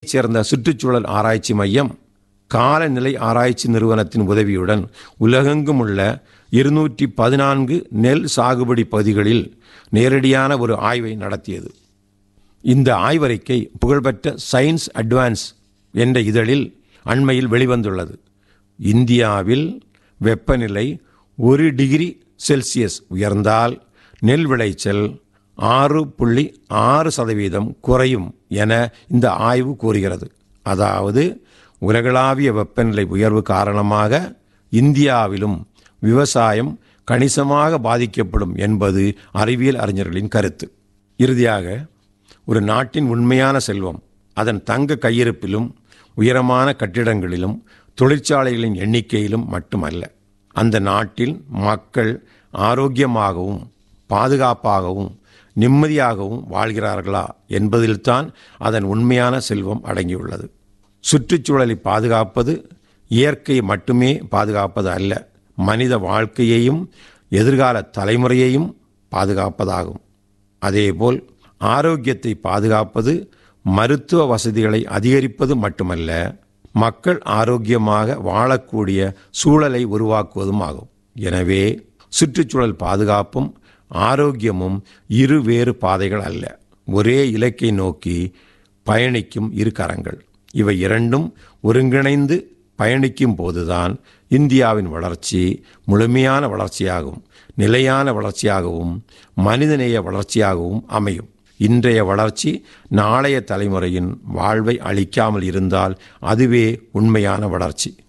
சென்னையைச் சேர்ந்த சுற்றுச்சூழல் ஆராய்ச்சி மையம் காலநிலை ஆராய்ச்சி நிறுவனத்தின் உதவியுடன் உலகெங்கும் உள்ள இருநூற்றி பதினான்கு நெல் சாகுபடி பகுதிகளில் நேரடியான ஒரு ஆய்வை நடத்தியது இந்த ஆய்வறிக்கை புகழ்பெற்ற சயின்ஸ் அட்வான்ஸ் என்ற இதழில் அண்மையில் வெளிவந்துள்ளது இந்தியாவில் வெப்பநிலை ஒரு டிகிரி செல்சியஸ் உயர்ந்தால் நெல் விளைச்சல் ஆறு புள்ளி ஆறு சதவீதம் குறையும் என இந்த ஆய்வு கூறுகிறது அதாவது உலகளாவிய வெப்பநிலை உயர்வு காரணமாக இந்தியாவிலும் விவசாயம் கணிசமாக பாதிக்கப்படும் என்பது அறிவியல் அறிஞர்களின் கருத்து இறுதியாக ஒரு நாட்டின் உண்மையான செல்வம் அதன் தங்க கையிருப்பிலும் உயரமான கட்டிடங்களிலும் தொழிற்சாலைகளின் எண்ணிக்கையிலும் மட்டுமல்ல அந்த நாட்டில் மக்கள் ஆரோக்கியமாகவும் பாதுகாப்பாகவும் நிம்மதியாகவும் வாழ்கிறார்களா என்பதில்தான் அதன் உண்மையான செல்வம் அடங்கியுள்ளது சுற்றுச்சூழலை பாதுகாப்பது இயற்கையை மட்டுமே பாதுகாப்பது அல்ல மனித வாழ்க்கையையும் எதிர்கால தலைமுறையையும் பாதுகாப்பதாகும் அதேபோல் ஆரோக்கியத்தை பாதுகாப்பது மருத்துவ வசதிகளை அதிகரிப்பது மட்டுமல்ல மக்கள் ஆரோக்கியமாக வாழக்கூடிய சூழலை உருவாக்குவதும் ஆகும் எனவே சுற்றுச்சூழல் பாதுகாப்பும் ஆரோக்கியமும் இரு வேறு பாதைகள் அல்ல ஒரே இலக்கை நோக்கி பயணிக்கும் இரு கரங்கள் இவை இரண்டும் ஒருங்கிணைந்து பயணிக்கும் போதுதான் இந்தியாவின் வளர்ச்சி முழுமையான வளர்ச்சியாகும் நிலையான வளர்ச்சியாகவும் மனிதநேய வளர்ச்சியாகவும் அமையும் இன்றைய வளர்ச்சி நாளைய தலைமுறையின் வாழ்வை அளிக்காமல் இருந்தால் அதுவே உண்மையான வளர்ச்சி